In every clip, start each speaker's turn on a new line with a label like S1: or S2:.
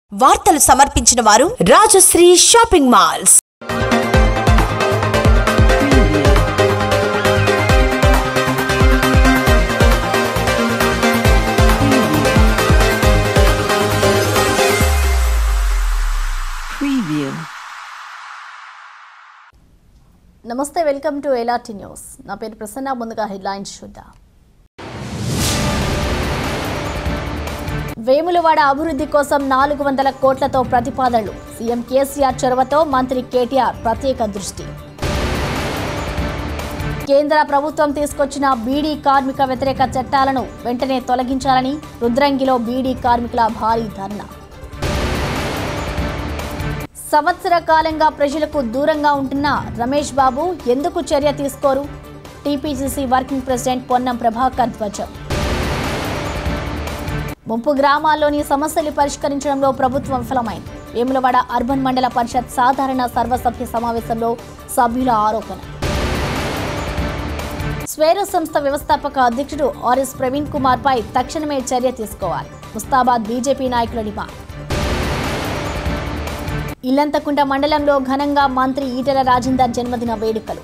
S1: వార్తలు సమర్పించిన వారు రాజశ్రీ షాపింగ్ మాల్స్
S2: Preview.
S3: నమస్తే వెల్కమ్ టు ఎలాటి న్యూస్ నా పేరు ప్రసన్న ముందుగా హెడ్లైన్స్ చూద్దాం వేములవాడ అభివృద్ధి కోసం నాలుగు వందల కోట్లతో ప్రతిపాదనలు సీఎం కేసీఆర్ చొరవతో మంత్రి కేటీఆర్ ప్రత్యేక దృష్టి కేంద్ర ప్రభుత్వం తీసుకొచ్చిన బీడీ కార్మిక వ్యతిరేక చట్టాలను వెంటనే తొలగించాలని రుద్రంగిలో బీడీ కార్మికుల భారీ ధర్నా సంవత్సర కాలంగా ప్రజలకు దూరంగా ఉంటున్న రమేష్ బాబు ఎందుకు చర్య తీసుకోరు TPCC working president Ponnam Prabhakar ధ్వజం ముంపు గ్రామాల్లోని సమస్యలు పరిష్కరించడంలో ప్రభుత్వం విఫలమైంది వేములవాడ అర్బన్ మండల పరిషత్ సాధారణ సర్వసభ్య సమావేశంలో సభ్యుల ఆరోపణ స్వేరు సంస్థ వ్యవస్థాపక అధ్యక్షుడు ఆర్ఎస్ ప్రవీణ్ కుమార్ పై తక్షణమే చర్య తీసుకోవాలి ముస్తాబాద్ బీజేపీ నాయకుల డిమాండ్ ఇల్లంతకుంట మండలంలో ఘనంగా మంత్రి ఈటెల రాజేందర్ జన్మదిన వేడుకలు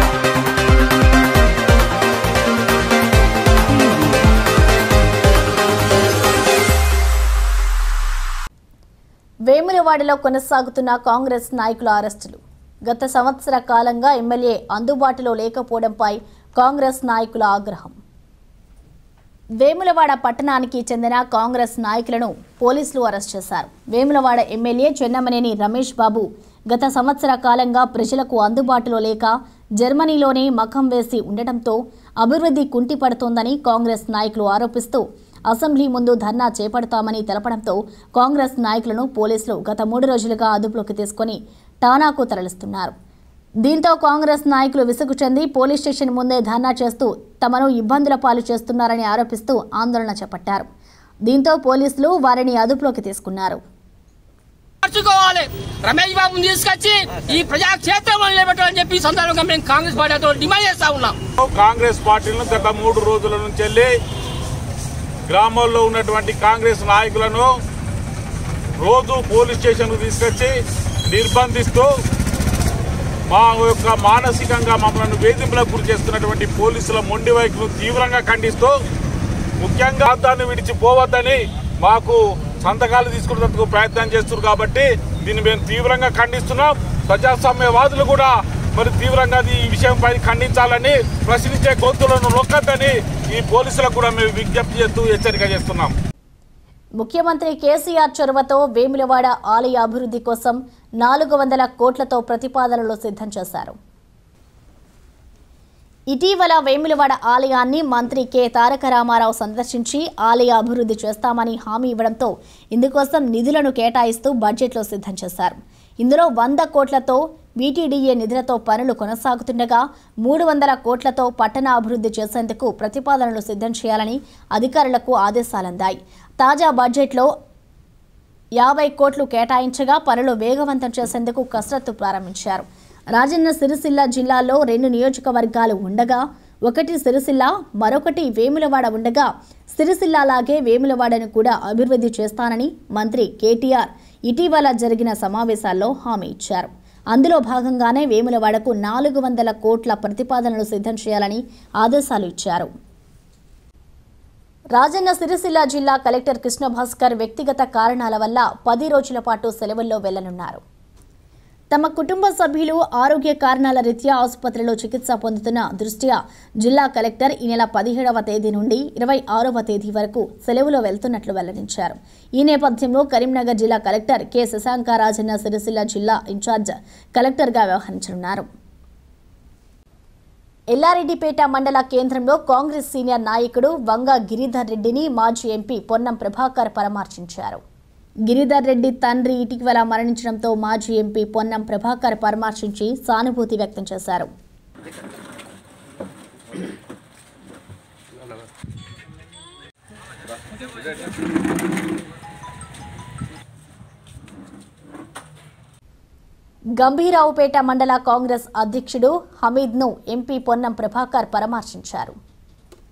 S3: వేములవాడలో కొనసాగుతున్న కాంగ్రెస్ నాయకుల అరెస్టులు గత సంవత్సర కాలంగా ఎమ్మెల్యే అందుబాటులో లేకపోవడంపై కాంగ్రెస్ నాయకుల ఆగ్రహం వేములవాడ పట్టణానికి చెందిన కాంగ్రెస్ నాయకులను పోలీసులు అరెస్ట్ చేశారు వేములవాడ ఎమ్మెల్యే చెన్నమనేని రమేష్ బాబు గత సంవత్సర కాలంగా ప్రజలకు అందుబాటులో లేక జర్మనీలోనే మఖం వేసి ఉండటంతో అభివృద్ధి కుంటిపడుతోందని కాంగ్రెస్ నాయకులు ఆరోపిస్తూ అసెంబ్లీ ముందు ధర్నా చేపడతామని తెలపడంతో కాంగ్రెస్ నాయకులను పోలీసులు గత మూడు రోజులుగా అదుపులోకి తీసుకొని టానాకు తరలిస్తున్నారు దీంతో కాంగ్రెస్ నాయకులు విసుగు చెంది పోలీస్ స్టేషన్ ముందే ధర్నా చేస్తూ తమను ఇబ్బందుల పాలు చేస్తున్నారని ఆరోపిస్తూ ఆందోళన చేపట్టారు దీంతో పోలీసులు వారిని అదుపులోకి తీసుకున్నారు
S4: మార్చుకోవాలి రమేష్ బాబుని తీసుకొచ్చి ఈ ప్రజాక్షేత్రంలో నిలబెట్టాలని చెప్పి ఈ సందర్భంగా మేము కాంగ్రెస్ పార్టీతో డిమాండ్ చేస్తా ఉన్నాం
S5: కాంగ్రెస్ పార్టీలను గత మూడు రోజుల నుంచి వెళ్ళి గ్రామాల్లో ఉన్నటువంటి కాంగ్రెస్ నాయకులను రోజు పోలీస్ స్టేషన్కు తీసుకొచ్చి నిర్బంధిస్తూ మా యొక్క మానసికంగా మమ్మల్ని వేధింపులకు గురి చేస్తున్నటువంటి పోలీసుల మొండి వైఖరిను తీవ్రంగా ఖండిస్తూ ముఖ్యంగా దాన్ని విడిచిపోవద్దని మాకు సంతకాలు తీసుకునేందుకు ప్రయత్నం చేస్తున్నారు కాబట్టి దీన్ని మేము తీవ్రంగా ఖండిస్తున్నాం ప్రజాస్వామ్యవాదులు కూడా మరి తీవ్రంగా ఈ విషయంపై ఖండించాలని ప్రశ్నించే గొంతులను నొక్కద్దని ఈ పోలీసులకు కూడా మేము విజ్ఞప్తి చేస్తూ హెచ్చరిక చేస్తున్నాం
S3: ముఖ్యమంత్రి కేసీఆర్ చొరవతో వేములవాడ ఆలయ అభివృద్ధి కోసం నాలుగు వందల కోట్లతో ప్రతిపాదనలు సిద్ధం చేశారు ఇటీవల వేములవాడ ఆలయాన్ని మంత్రి కె తారక రామారావు సందర్శించి ఆలయ అభివృద్ధి చేస్తామని హామీ ఇవ్వడంతో ఇందుకోసం నిధులను కేటాయిస్తూ బడ్జెట్లో సిద్ధం చేశారు ఇందులో వంద కోట్లతో బీటీడీఏ నిధులతో పనులు కొనసాగుతుండగా మూడు వందల కోట్లతో పట్టణ అభివృద్ధి చేసేందుకు ప్రతిపాదనలు సిద్ధం చేయాలని అధికారులకు ఆదేశాలందాయి తాజా బడ్జెట్లో యాభై కోట్లు కేటాయించగా పనులు వేగవంతం చేసేందుకు కసరత్తు ప్రారంభించారు రాజన్న సిరిసిల్ల జిల్లాలో రెండు నియోజకవర్గాలు ఉండగా ఒకటి సిరిసిల్ల మరొకటి వేములవాడ ఉండగా సిరిసిల్లలాగే వేములవాడను కూడా అభివృద్ధి చేస్తానని మంత్రి కేటీఆర్ ఇటీవల జరిగిన సమావేశాల్లో హామీ ఇచ్చారు అందులో భాగంగానే వేములవాడకు నాలుగు వందల కోట్ల ప్రతిపాదనలు సిద్ధం చేయాలని ఆదేశాలు ఇచ్చారు రాజన్న సిరిసిల్ల జిల్లా కలెక్టర్ కృష్ణ భాస్కర్ వ్యక్తిగత కారణాల వల్ల పది రోజుల పాటు సెలవుల్లో వెళ్లనున్నారు తమ కుటుంబ సభ్యులు ఆరోగ్య కారణాల రీత్యా ఆసుపత్రిలో చికిత్స పొందుతున్న దృష్ట్యా జిల్లా కలెక్టర్ ఈ నెల పదిహేడవ తేదీ నుండి ఇరవై ఆరవ తేదీ వరకు సెలవులో వెళ్తున్నట్లు వెల్లడించారు ఈ నేపథ్యంలో కరీంనగర్ జిల్లా కలెక్టర్ కె శశాంక రాజన్న సిరిసిల్ల జిల్లా ఇన్ఛార్జ్ కలెక్టర్గా వ్యవహరించనున్నారు ఎల్లారెడ్డిపేట మండల కేంద్రంలో కాంగ్రెస్ సీనియర్ నాయకుడు వంగ గిరిధర్ రెడ్డిని మాజీ ఎంపీ పొన్నం ప్రభాకర్ పరామర్శించారు గిరిధర్ రెడ్డి తండ్రి ఇటీవల మరణించడంతో మాజీ ఎంపీ పొన్నం ప్రభాకర్ పరామర్శించి సానుభూతి వ్యక్తం చేశారు గంభీరావుపేట మండల కాంగ్రెస్ అధ్యక్షుడు హమీద్ను ఎంపీ పొన్నం ప్రభాకర్ పరామర్శించారు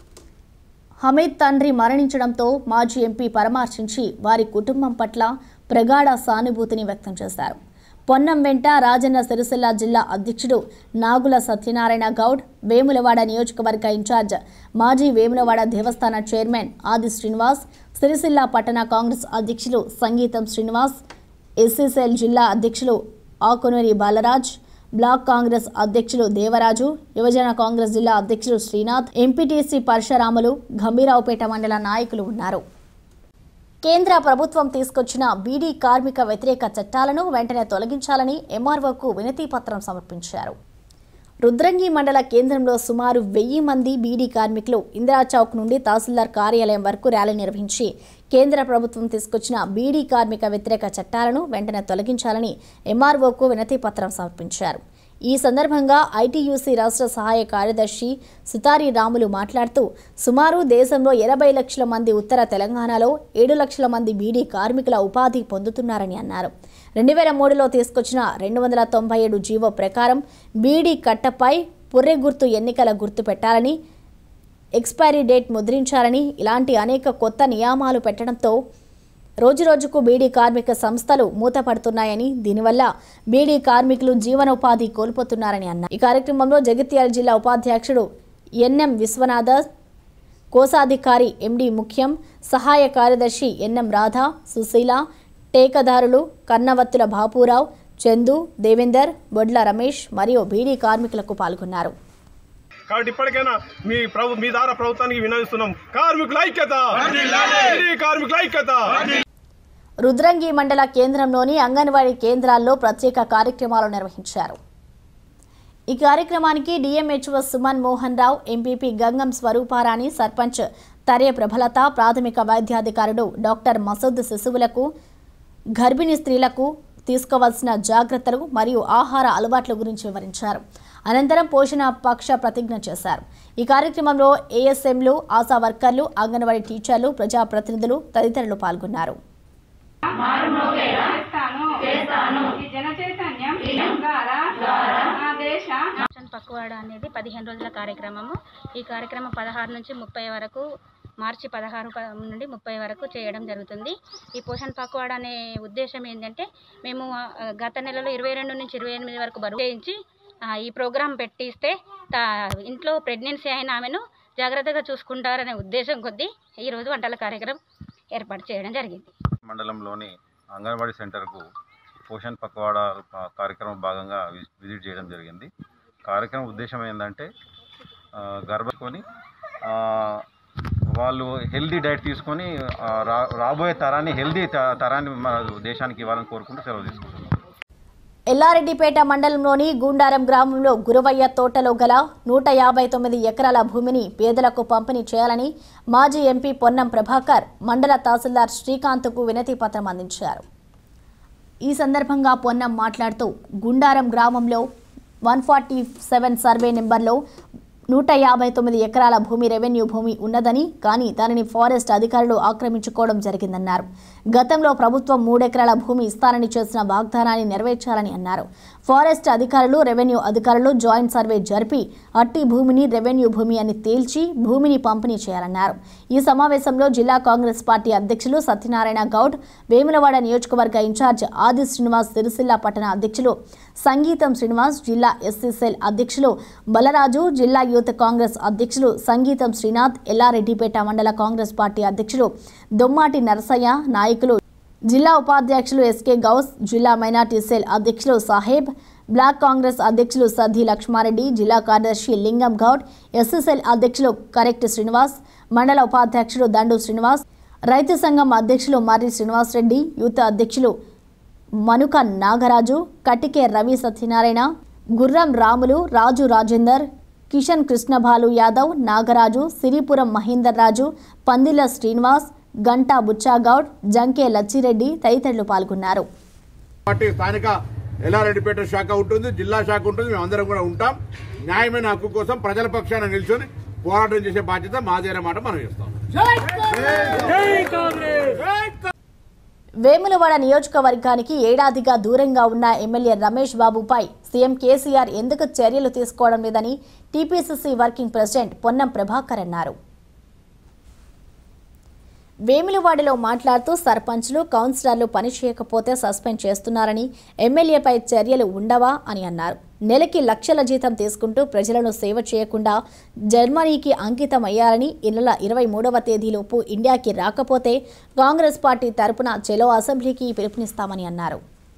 S3: హమీద్ తండ్రి మరణించడంతో మాజీ ఎంపీ పరామర్శించి వారి కుటుంబం పట్ల ప్రగాఢ సానుభూతిని వ్యక్తం చేశారు పొన్నం వెంట రాజన్న సిరిసిల్ల జిల్లా అధ్యక్షుడు నాగుల సత్యనారాయణ గౌడ్ వేములవాడ నియోజకవర్గ ఇన్ఛార్జ్ మాజీ వేములవాడ దేవస్థాన చైర్మన్ ఆది శ్రీనివాస్ సిరిసిల్ల పట్టణ కాంగ్రెస్ అధ్యక్షులు సంగీతం శ్రీనివాస్ ఎస్సీసీఎల్ జిల్లా అధ్యక్షులు ఆకునూరి బాలరాజ్ బ్లాక్ కాంగ్రెస్ అధ్యక్షులు దేవరాజు యువజన కాంగ్రెస్ జిల్లా అధ్యక్షులు శ్రీనాథ్ ఎంపీటీసీ పరశురాములు గంభీరావుపేట మండల నాయకులు ఉన్నారు కేంద్ర ప్రభుత్వం తీసుకొచ్చిన బీడీ కార్మిక వ్యతిరేక చట్టాలను వెంటనే తొలగించాలని ఎంఆర్ఓకు వినతి పత్రం సమర్పించారు రుద్రంగి మండల కేంద్రంలో సుమారు వెయ్యి మంది బీడీ కార్మికులు ఇందిరా చౌక్ నుండి తహసీల్దార్ కార్యాలయం వరకు ర్యాలీ నిర్వహించి కేంద్ర ప్రభుత్వం తీసుకొచ్చిన బీడీ కార్మిక వ్యతిరేక చట్టాలను వెంటనే తొలగించాలని ఎంఆర్ఓకు వినతి పత్రం సమర్పించారు ఈ సందర్భంగా ఐటీయూసీ రాష్ట్ర సహాయ కార్యదర్శి సుతారి రాములు మాట్లాడుతూ సుమారు దేశంలో ఎనభై లక్షల మంది ఉత్తర తెలంగాణలో ఏడు లక్షల మంది బీడీ కార్మికుల ఉపాధి పొందుతున్నారని అన్నారు రెండు వేల మూడులో తీసుకొచ్చిన రెండు వందల తొంభై ఏడు జీవో ప్రకారం బీడీ కట్టపై పుర్రె గుర్తు ఎన్నికల గుర్తు పెట్టాలని ఎక్స్పైరీ డేట్ ముద్రించాలని ఇలాంటి అనేక కొత్త నియామాలు పెట్టడంతో రోజురోజుకు బీడీ కార్మిక సంస్థలు మూతపడుతున్నాయని దీనివల్ల బీడీ కార్మికులు జీవనోపాధి కోల్పోతున్నారని అన్నారు ఈ కార్యక్రమంలో జగిత్యాల జిల్లా ఉపాధ్యక్షుడు ఎన్ఎం విశ్వనాథ కోశాధికారి ఎండి ముఖ్యం సహాయ కార్యదర్శి ఎన్ఎం రాధ సుశీల టేకదారులు కన్నవత్తుల బాపురావు చందు దేవేందర్ బొడ్ల రమేష్ మరియు బీడీ కార్మికులకు పాల్గొన్నారు
S6: కాబట్టి ఇప్పటికైనా మీ ప్రభు మీ ద్వారా ప్రభుత్వానికి వినవిస్తున్నాం కార్మికుల ఐక్యత బీడీ కార్మికుల ఐక్యత
S3: రుద్రంగి మండల కేంద్రంలోని అంగన్వాడీ కేంద్రాల్లో ప్రత్యేక కార్యక్రమాలు నిర్వహించారు ఈ కార్యక్రమానికి డిఎంహెచ్ఓ సుమన్ మోహన్ రావు ఎంపీపీ గంగం స్వరూపారాణి సర్పంచ్ తర్య ప్రభలత ప్రాథమిక వైద్యాధికారుడు డాక్టర్ మసూద్ శిశువులకు గర్భిణీ స్త్రీలకు తీసుకోవాల్సిన జాగ్రత్తలు మరియు ఆహార అలవాట్ల గురించి వివరించారు అనంతరం పోషణ పక్ష ప్రతిజ్ఞ చేశారు ఈ కార్యక్రమంలో ఏఎస్ఎంలు ఆశా వర్కర్లు అంగన్వాడీ టీచర్లు ప్రజాప్రతినిధులు తదితరులు పాల్గొన్నారు
S7: చేస్తాను చేస్తాను ఈ జన చైతన్యం ద్వారా నా దేశ
S8: పోషణ్ పక్వాడ అనేది పదిహేను రోజుల కార్యక్రమము ఈ కార్యక్రమం పదహారు నుంచి ముప్పై వరకు మార్చి పదహారు ప- నుండి ముప్పై వరకు చేయడం జరుగుతుంది ఈ పోషణ్ పక్వాడ అనే ఉద్దేశం ఏంటంటే మేము ఆ, గత నెలలో ఇరవై రెండు నుంచి ఇరవై ఎనిమిది వరకు బరువు చేయించి ఆ, ఈ ప్రోగ్రాం పెట్టిస్తే తా- ఇంట్లో ప్రెగ్నెన్సీ అయిన ఆమెను జాగ్రత్తగా చూసుకుంటారనే ఉద్దేశం కొద్దీ ఈరోజు వంటల కార్యక్రమం ఏర్పాటు చేయడం జరిగింది
S9: మండలంలోని అంగన్వాడీ సెంటర్కు పోషణ్ పక్వాడ ఆ, కార్యక్రమం భాగంగా వి- విజిట్ చేయడం జరిగింది కార్యక్రమం ఉద్దేశం ఏంటంటే ఆ, గర్భకొని ఆ, వాళ్ళు హెల్దీ డైట్ తీసుకొని ఆ, రా రాబోయే తరాన్ని హెల్దీ త- తరాన్ని మన దేశానికి ఇవ్వాలని కోరుకుంటూ సెలవు తీసుకుంటున్నాం
S3: ఎల్లారెడ్డిపేట మండలంలోని గూండారం గ్రామంలో గురవయ్య తోటలో గల నూట యాభై తొమ్మిది ఎకరాల భూమిని పేదలకు పంపిణీ చేయాలని మాజీ ఎంపీ పొన్నం ప్రభాకర్ మండల తహసీల్దార్ శ్రీకాంత్కు వినతి పత్రం అందించారు ఈ సందర్భంగా పొన్నం మాట్లాడుతూ గుండారం గ్రామంలో వన్ ఫార్టీ సెవెన్ సర్వే నెంబర్లో నూట యాభై తొమ్మిది ఎకరాల భూమి రెవెన్యూ భూమి ఉన్నదని కానీ దానిని ఫారెస్ట్ అధికారులు ఆక్రమించుకోవడం జరిగిందన్నారు గతంలో ప్రభుత్వం మూడెకరాల భూమి ఇస్తానని చేసిన వాగ్దానాన్ని నెరవేర్చాలని అన్నారు ఫారెస్ట్ అధికారులు రెవెన్యూ అధికారులు జాయింట్ సర్వే జరిపి అట్టి భూమిని రెవెన్యూ భూమి అని తేల్చి భూమిని పంపిణీ చేయాలన్నారు ఈ సమావేశంలో జిల్లా కాంగ్రెస్ పార్టీ అధ్యక్షులు సత్యనారాయణ గౌడ్ వేములవాడ నియోజకవర్గ ఇన్ఛార్జ్ ఆది శ్రీనివాస్ సిరిసిల్ల పట్టణ అధ్యక్షులు సంగీతం శ్రీనివాస్ జిల్లా ఎస్సీ సెల్ అధ్యక్షులు బలరాజు జిల్లా యూత్ కాంగ్రెస్ అధ్యక్షులు సంగీతం శ్రీనాథ్ ఎల్లారెడ్డిపేట మండల కాంగ్రెస్ పార్టీ అధ్యక్షులు దొమ్మాటి నరసయ్య నాయకులు జిల్లా ఉపాధ్యక్షులు ఎస్కే గౌస్ జిల్లా మైనార్టీ సెల్ అధ్యక్షులు సాహెబ్ బ్లాక్ కాంగ్రెస్ అధ్యక్షులు సద్ది లక్ష్మారెడ్డి జిల్లా కార్యదర్శి లింగం గౌడ్ ఎస్ఎస్ఎల్ అధ్యక్షులు కరెక్ట్ శ్రీనివాస్ మండల ఉపాధ్యక్షులు దండు శ్రీనివాస్ రైతు సంఘం అధ్యక్షులు మర్రి శ్రీనివాస్ రెడ్డి యూత్ అధ్యక్షులు మనుక నాగరాజు కటికే రవి సత్యనారాయణ గుర్రం రాములు రాజు రాజేందర్ కిషన్ కృష్ణభాలు యాదవ్ నాగరాజు సిరిపురం మహేందర్ రాజు పందిల శ్రీనివాస్ గంటా బుచ్చాగౌడ్ జంకే లచ్చిరెడ్డి తదితరులు పాల్గొన్నారు
S10: పార్టీ స్థానిక ఎల్లారెడ్డిపేట శాఖ ఉంటుంది జిల్లా శాఖ ఉంటుంది మేమందరం కూడా ఉంటాం న్యాయమైన హక్కు కోసం ప్రజల పక్షాన నిల్చొని పోరాటం చేసే బాధ్యత మాదేనమాట మనం చేస్తాం
S3: వేములవాడ నియోజకవర్గానికి ఏడాదిగా దూరంగా ఉన్న ఎమ్మెల్యే రమేష్ బాబుపై సీఎం కేసీఆర్ ఎందుకు చర్యలు తీసుకోవడం లేదని TPCC working president Ponnam Prabhakar అన్నారు వేములవాడలో మాట్లాడుతూ సర్పంచ్లు కౌన్సిలర్లు పని చేయకపోతే సస్పెండ్ చేస్తున్నారని ఎమ్మెల్యేపై చర్యలు ఉండవా అని అన్నారు నెలకి లక్షల జీతం తీసుకుంటూ ప్రజలను సేవ చేయకుండా జర్మనీకి అంకితం అయ్యారని ఈ నెల ఇరవై మూడవ తేదీలోపు ఇండియాకి రాకపోతే కాంగ్రెస్ పార్టీ తరపున చెలో అసెంబ్లీకి పిలుపునిస్తామని అన్నారు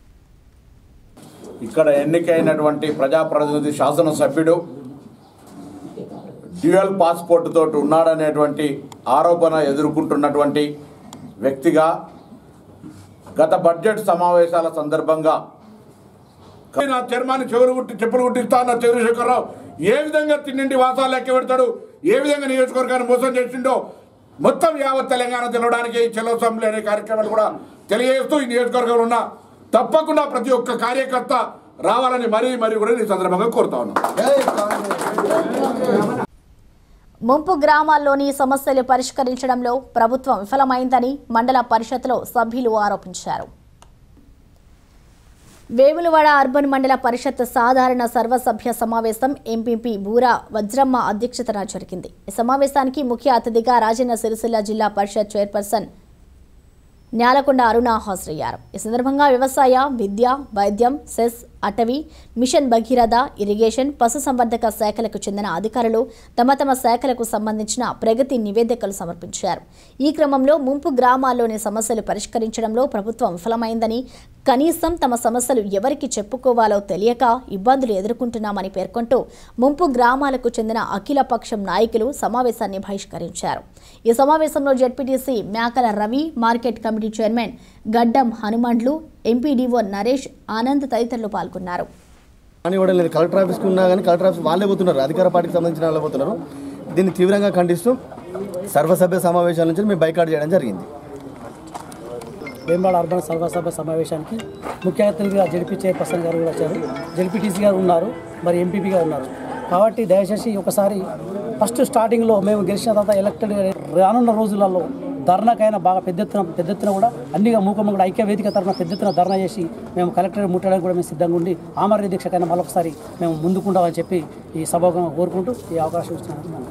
S11: ఇక్కడ ఎన్నికైనటువంటి ప్రజాప్రతినిధి శాసనసభ్యుడు డ్యూయల్ పాస్పోర్ట్ తోటి ఉన్నాడనేటువంటి ఆరోపణ ఎదుర్కొంటున్నటువంటి వ్యక్తిగా గత బడ్జెట్ సమావేశాల సందర్భంగా
S10: నా చర్మాన్ని చెవులు కుట్టి చెప్పులు కుట్టిస్తా అన్న చంద్రశేఖరరావు ఏ విధంగా తిన్నింటి వాసాలు లెక్క పెడతాడు ఏ విధంగా నియోజకవర్గాన్ని మోసం చేసిండో మొత్తం యావత్ తెలంగాణ తెలవడానికి ఈ చెలో అసెంబ్లీ అనే కార్యక్రమాలు కూడా తెలియజేస్తూ ఈ నియోజకవర్గంలో ఉన్న తప్పకుండా ప్రతి ఒక్క కార్యకర్త రావాలని మరీ మరీ కూడా ఈ సందర్భంగా కోరుతా ఉన్నాం
S3: ముంపు గ్రామాల్లోని సమస్యలు పరిష్కరించడంలో ప్రభుత్వం విఫలమైందని మండల పరిషత్లో సభ్యులు ఆరోపించారు వేములవాడ అర్బన్ మండల పరిషత్ సాధారణ సర్వసభ్య సమావేశం ఎంపీపీ బూరా వజ్రమ్మ అధ్యక్షతన జరిగింది ఈ సమావేశానికి ముఖ్య అతిథిగా రాజన్న సిరిసిల్ల జిల్లా పరిషత్ చైర్పర్సన్ న్యాలకొండ అరుణ హాజరయ్యారు ఈ సందర్భంగా వ్యవసాయ విద్య వైద్యం సెస్ అటవీ మిషన్ భగీరథ ఇరిగేషన్ పశుసంవర్ధక శాఖలకు చెందిన అధికారులు తమ తమ శాఖలకు సంబంధించిన ప్రగతి నివేదికలు సమర్పించారు ఈ క్రమంలో ముంపు గ్రామాల్లోని సమస్యలు పరిష్కరించడంలో ప్రభుత్వం విఫలమైందని కనీసం తమ సమస్యలు ఎవరికి చెప్పుకోవాలో తెలియక ఇబ్బందులు ఎదుర్కొంటున్నామని పేర్కొంటూ ముంపు గ్రామాలకు చెందిన అఖిలపక్షం నాయకులు సమావేశాన్ని బహిష్కరించారు ఈ సమావేశంలో జెడ్పీటీసీ మేకల రవి మార్కెట్ కమిటీ చైర్మన్ గడ్డం హనుమండ్లు ఎంపీడీఓ నరేష్ ఆనంద్ తదితరులు పాల్గొన్నారు
S12: అని కూడా లేదు కలెక్టర్ ఆఫీస్కి ఉన్నా కానీ కలెక్టర్ ఆఫీస్ వాళ్ళే పోతున్నారు అధికార పార్టీకి సంబంధించిన వాళ్ళే పోతున్నారు దీన్ని తీవ్రంగా ఖండిస్తూ సర్వసభ్య సమావేశాల నుంచి మేము బైకాట్ చేయడం జరిగింది
S13: వేంబాడ అర్బన్ సర్వసభ సమావేశానికి ముఖ్య అతిథిగా జడ్పీ చైర్పర్సన్ గారు కూడా వచ్చారు జడ్పీటీసీ గారు ఉన్నారు మరి ఎంపీపీగా ఉన్నారు కాబట్టి దయచేసి ఒకసారి ఫస్ట్ స్టార్టింగ్లో మేము గెలిచిన తర్వాత ఎలక్టెడ్ రానున్న రోజులలో ధర్నాకైనా బాగా పెద్ద ఎత్తున పెద్ద ఎత్తున కూడా అన్నిగా మూకమ్మ కూడా ఐక్య వేదిక తరఫున పెద్ద ఎత్తున ధర్నా చేసి మేము కలెక్టర్ ముట్టడానికి కూడా మేము సిద్ధంగా ఉండి ఆమరణ దీక్షకైనా మరొకసారి మేము ముందుకుంటామని చెప్పి ఈ సభగా కోరుకుంటూ ఈ అవకాశం ఇస్తున్నాను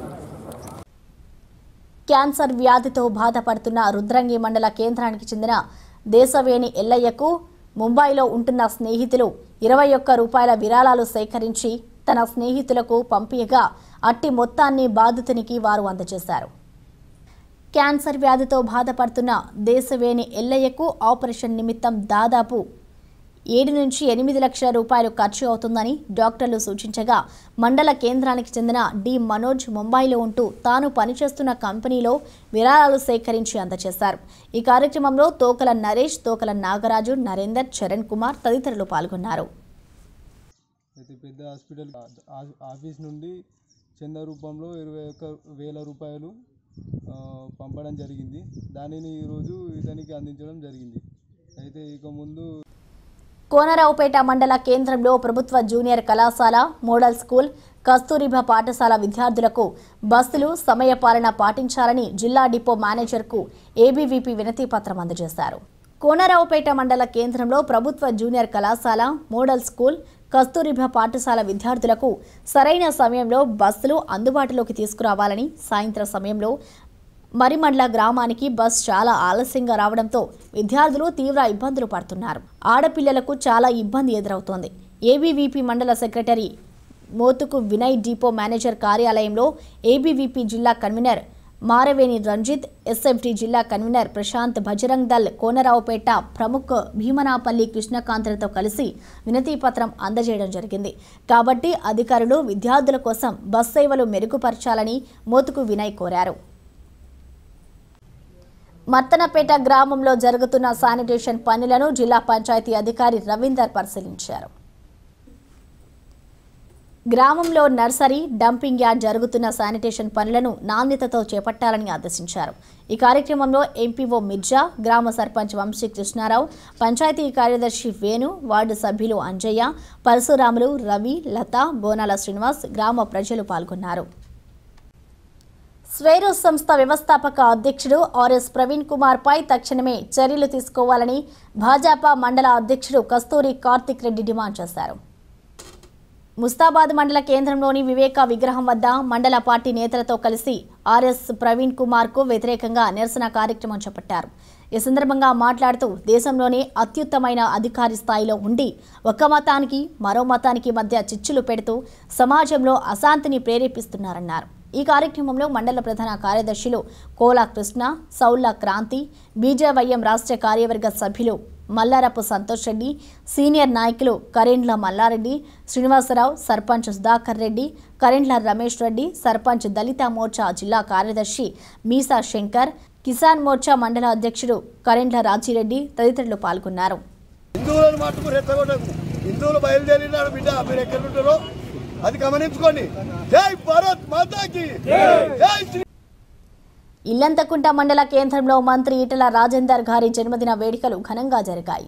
S3: క్యాన్సర్ వ్యాధితో బాధపడుతున్న రుద్రంగి మండల కేంద్రానికి చెందిన దేశవేణి ఎల్లయ్యకు ముంబైలో ఉంటున్న స్నేహితులు ఇరవై ఒక్క రూపాయల విరాళాలు సేకరించి తన స్నేహితులకు పంపియగా అట్టి మొత్తాన్ని బాధితునికి వారు అందజేశారు క్యాన్సర్ వ్యాధితో బాధపడుతున్న దేశవేణి ఎల్లయ్యకు ఆపరేషన్ నిమిత్తం దాదాపు ఏడు నుంచి ఎనిమిది లక్షల రూపాయలు ఖర్చు అవుతుందని డాక్టర్లు సూచించగా మండల కేంద్రానికి చెందిన డి మనోజ్ ముంబైలో ఉంటూ తాను పనిచేస్తున్న కంపెనీలో విరాళాలు సేకరించి అందజేశారు ఈ కార్యక్రమంలో తోకల నరేష్ తోకల నాగరాజు నరేందర్ చరణ్ కుమార్ తదితరులు పాల్గొన్నారు
S14: అయితే పెద్ద హాస్పిటల్ ఆ- ఆఫీస్ నుండి చంద రూపంలో ఇరవై ఒక్క వేల రూపాయలు ఆ, పంపడం జరిగింది దానిని ఈరోజు ఇతనికి అందించడం జరిగింది అయితే ఇక ముందు
S3: కోనరావుపేట మండల కేంద్రంలో ప్రభుత్వ జూనియర్ కళాశాల మోడల్ స్కూల్ కస్తూరిబా పాఠశాల విద్యార్థులకు బస్సులు సమయపాలన పాటించాలని జిల్లా డిపో మేనేజర్కు ఏబీవీపీ వినతి పత్రం అందజేశారు కోనరావుపేట మండల కేంద్రంలో ప్రభుత్వ జూనియర్ కళాశాల మోడల్ స్కూల్ కస్తూరిబా పాఠశాల విద్యార్థులకు సరైన సమయంలో బస్సులు అందుబాటులోకి తీసుకురావాలని సాయంత్రం సమయంలో మరిమండ్ల గ్రామానికి బస్ చాలా ఆలస్యంగా రావడంతో విద్యార్థులు తీవ్ర ఇబ్బందులు పడుతున్నారు ఆడపిల్లలకు చాలా ఇబ్బంది ఎదురవుతోంది ఏబీవీపీ మండల secretary Mothuku Vinay depot manager కార్యాలయంలో ఏబీవీపీ జిల్లా కన్వీనర్ మారవేణి రంజిత్ ఎస్ఎఫ్డి జిల్లా కన్వీనర్ ప్రశాంత్ బజరంగ్ దల్ కోనరావుపేట ప్రముఖ్ భీమనాపల్లి కృష్ణకాంత్లతో కలిసి వినతి పత్రం అందజేయడం జరిగింది కాబట్టి అధికారులు విద్యార్థుల కోసం బస్ సేవలు మెరుగుపరచాలని మోతుకు వినయ్ కోరారు మత్తనపేట గ్రామంలో జరుగుతున్న శానిటేషన్ పనులను జిల్లా పంచాయతీ అధికారి రవీందర్ పరిశీలించారు గ్రామంలో నర్సరీ డంపింగ్ యార్డ్ జరుగుతున్న శానిటేషన్ పనులను నాణ్యతతో చేపట్టాలని ఆదేశించారు ఈ కార్యక్రమంలో ఎంపీఓ మిర్జా గ్రామ సర్పంచ్ వంశీ కృష్ణారావు పంచాయతీ కార్యదర్శి వేణు వార్డు సభ్యులు అంజయ్య పరశురాములు రవి లత బోనాల శ్రీనివాస్ గ్రామ ప్రజలు పాల్గొన్నారు స్వేరో సంస్థ వ్యవస్థాపక అధ్యక్షుడు ఆర్ఎస్ ప్రవీణ్ కుమార్ పై తక్షణమే చర్యలు తీసుకోవాలని భాజపా మండల అధ్యక్షుడు కస్తూరి కార్తిక్ రెడ్డి డిమాండ్ చేశారు ముస్తాబాద్ మండల కేంద్రంలోని వివేక విగ్రహం వద్ద మండల పార్టీ నేతలతో కలిసి ఆర్ఎస్ ప్రవీణ్ కుమార్ కు వ్యతిరేకంగా నిరసన కార్యక్రమం చేపట్టారు ఈ సందర్భంగా మాట్లాడుతూ దేశంలోనే అత్యుత్తమైన అధికారి స్థాయిలో ఉండి ఒక మతానికి మరో మతానికి మధ్య చిచ్చులు పెడుతూ సమాజంలో అశాంతిని ప్రేరేపిస్తున్నారన్నారు ఈ కార్యక్రమంలో మండల ప్రధాన కార్యదర్శులు కోలా కృష్ణ సౌల్ల క్రాంతి బీజేవైఎం రాష్ట్ర కార్యవర్గ సభ్యులు మల్లారపు సంతోష్ రెడ్డి సీనియర్ నాయకులు కరెండ్ల మల్లారెడ్డి శ్రీనివాసరావు సర్పంచ్ సుధాకర్ రెడ్డి కరెండ్ల రమేష్ రెడ్డి సర్పంచ్ దళిత మోర్చా జిల్లా కార్యదర్శి మీసా శంకర్ కిసాన్ మోర్చా మండల అధ్యక్షుడు కరెండ్ల రాజిరెడ్డి తదితరులు పాల్గొన్నారు
S15: హిందువులను మట్టుకు రెచ్చగొట్టకు హిందువులు బయలుదేరినారు బిడ్డ మీరు ఎక్కడ ఉంటారో అది గమనించుకోండి జై భారత్ మాతాకి జై శ్రీ
S3: ఇల్లంతకుంట మండల కేంద్రంలో మంత్రి ఈటల రాజేందర్ గారి జన్మదిన వేడుకలు ఘనంగా జరిగాయి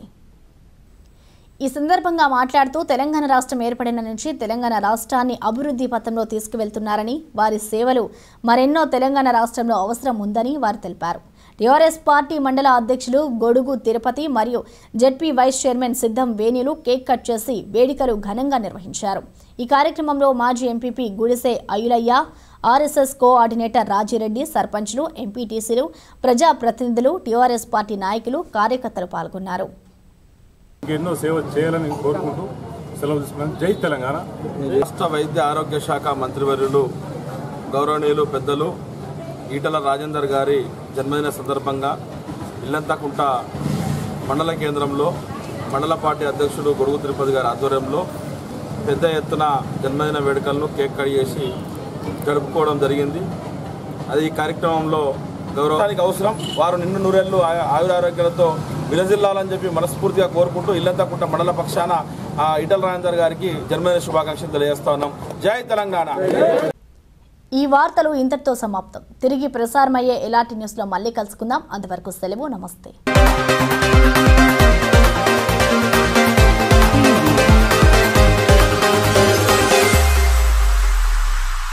S3: ఈ సందర్భంగా మాట్లాడుతూ తెలంగాణ రాష్ట్రం ఏర్పడిన నుంచి తెలంగాణ రాష్ట్రాన్ని అభివృద్ధి పథంలో తీసుకువెళ్తున్నారని వారి సేవలు మరెన్నో తెలంగాణ రాష్ట్రంలో అవసరం ఉందని వారు తెలిపారు టీఆర్ఎస్ పార్టీ మండల అధ్యక్షులు గొడుగు తిరుపతి మరియు జెడ్పీ వైస్ చైర్మన్ సిద్ధం వేణులు కేక్ కట్ చేసి వేడుకలు ఘనంగా నిర్వహించారు ఈ కార్యక్రమంలో మాజీ ఎంపీపీ గుడిసె అయులయ్య ఆర్ఎస్ఎస్ కోఆర్డినేటర్ రాజిరెడ్డి సర్పంచ్లు ఎంపీటీసీలు ప్రజాప్రతినిధులు టీఆర్ఎస్ పార్టీ నాయకులు కార్యకర్తలు పాల్గొన్నారు
S16: ఎన్నో సేవ చేయాలని కోరుకుంటూ సెలవు తీసుకున్నాను జై తెలంగాణ
S17: రాష్ట్ర వైద్య ఆరోగ్య శాఖ మంత్రివర్యులు గౌరవనీయులు పెద్దలు ఈటల రాజేందర్ గారి జన్మదిన సందర్భంగా ఇల్లంతకుంట మండల కేంద్రంలో మండల పార్టీ అధ్యక్షుడు గొడుగు తిరుపతి గారి ఆధ్వర్యంలో పెద్ద ఎత్తున జన్మదిన వేడుకలను కేక్ కట్ చేసి జరుపుకోవడం జరిగింది అది ఈ కార్యక్రమంలో గౌరవానికి అవసరం వారు నిన్ను నూరేళ్లు ఆ- ఆయురారోగ్యాలతో విలజిల్లాలని చెప్పి మనస్ఫూర్తిగా కోరుకుంటూ ఇల్లంతకుంట మండల పక్షాన ఆ, ఈటల రాజేందర్ గారికి జన్మదిన శుభాకాంక్షలు తెలియజేస్తా ఉన్నాం జై తెలంగాణ
S3: ఈ వార్తలు ఇంతటితో సమాప్తం తిరిగి ప్రసారమయ్యే ఎలాంటి న్యూస్లో మళ్ళీ కలుసుకుందాం అంతవరకు సెలవు నమస్తే